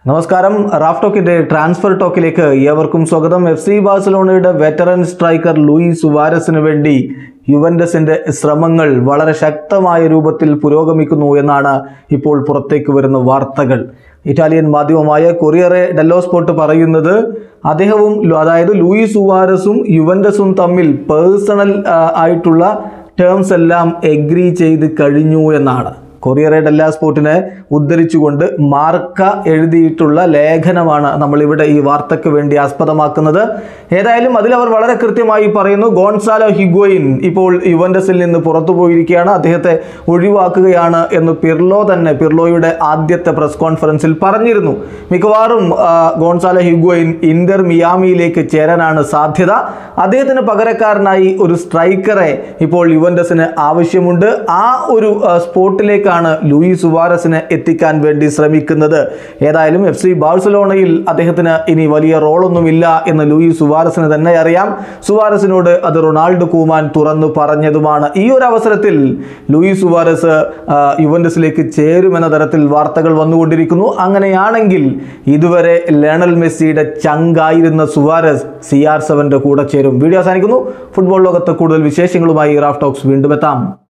നമസ്കാരം Raf ടോക്കിന്റെ transfer ടോക്കിലേക്ക് ഏവർക്കും സ്വാഗതം എഫ് സി ബാഴ്സലോണയുടെ വെറ്ററൻ സ്ട്രൈക്കർ ലൂയി സുവാരസിന് വേണ്ടി യുവൻഡസിന്റെ ശ്രമങ്ങൾ വളരെ ശക്തമായ രൂപത്തിൽ പുരോഗമിക്കുന്നു എന്നാണ് ഇപ്പോൾ പുറത്തേക്ക് വരുന്ന വാർത്തകൾ ഇറ്റാലിയൻ മാധ്യമമായ കൊറിയറെ ഡെല്ലോ സ്പോർട്ട് പറയുന്നത് അദ്ദേഹവും അതായത് ലൂയി സുവാരസും യുവൻഡസും തമ്മിൽ പേഴ്സണൽ ആയിട്ടുള്ള ടേംസ് എല്ലാം എഗ്രി ചെയ്ത് കഴിഞ്ഞു എന്നാണ് കൊറിയറെ ഡെല്ലാ സ്പോർട്ടിനെ ഉദ്ധരിച്ചുകൊണ്ട് മാർക്ക എഴുതിയിട്ടുള്ള ലേഖനമാണ് നമ്മളിവിടെ ഈ വാർത്തയ്ക്ക് വേണ്ടി ആസ്പദമാക്കുന്നത് ഏതായാലും അതിലവർ വളരെ കൃത്യമായി പറയുന്നു ഗോൺസാലോ ഹിഗോയിൻ ഇപ്പോൾ യുവൻഡസിൽ നിന്ന് പുറത്തു പോയിരിക്കുകയാണ് അദ്ദേഹത്തെ ഒഴിവാക്കുകയാണ് എന്ന് പിർലോ തന്നെ പിർലോയുടെ ആദ്യത്തെ പ്രസ് കോൺഫറൻസിൽ പറഞ്ഞിരുന്നു മിക്കവാറും ആ, ഗോൺസാലോ ഹിഗോയിൻ ഇന്റർ മിയാമിയിലേക്ക് ചേരാനാണ് സാധ്യത അദ്ദേഹത്തിന് പകരക്കാരനായി ഒരു സ്ട്രൈക്കറെ ഇപ്പോൾ യുവൻഡസിന് ആവശ്യമുണ്ട് ആ ഒരു ആ, സ്പോട്ടിലേക്കാണ് ലൂയി സുവാരസിനെ എത്തിക്കാൻ വേണ്ടി ശ്രമിക്കുന്നത് ഏതായാലും എഫ് സി ബാഴ്സലോണയിൽ അദ്ദേഹത്തിന് ഇനി വലിയ റോളൊന്നുമില്ല എന്ന് ലൂയി സുവാരസിന് തന്നെ അറിയാം സുവാരസിനോട് അത് റൊണാൾഡോ കൂമാൻ തുറന്നു പറഞ്ഞതുമാണ് ഈ ഒരു അവസരത്തിൽ ലൂയി സുവാരസ് ആ, യുവൻഡസിലേക്ക് ചേരുമെന്ന തരത്തിൽ വാർത്തകൾ വന്നുകൊണ്ടിരിക്കുന്നു അങ്ങനെയാണെങ്കിൽ ഇതുവരെ ലയണൽ മെസ്സിയുടെ ചങ്കായിരുന്ന സുവാരസ് സി ആർ സെവന്റെ കൂടെ ചേരും വീഡിയോ അവസാനിക്കുന്നു ഫുട്ബോൾ ലോകത്ത് കൂടുതൽ വിശേഷങ്ങളുമായി റാഫ് ടോക്സ് വീണ്ടും എത്താം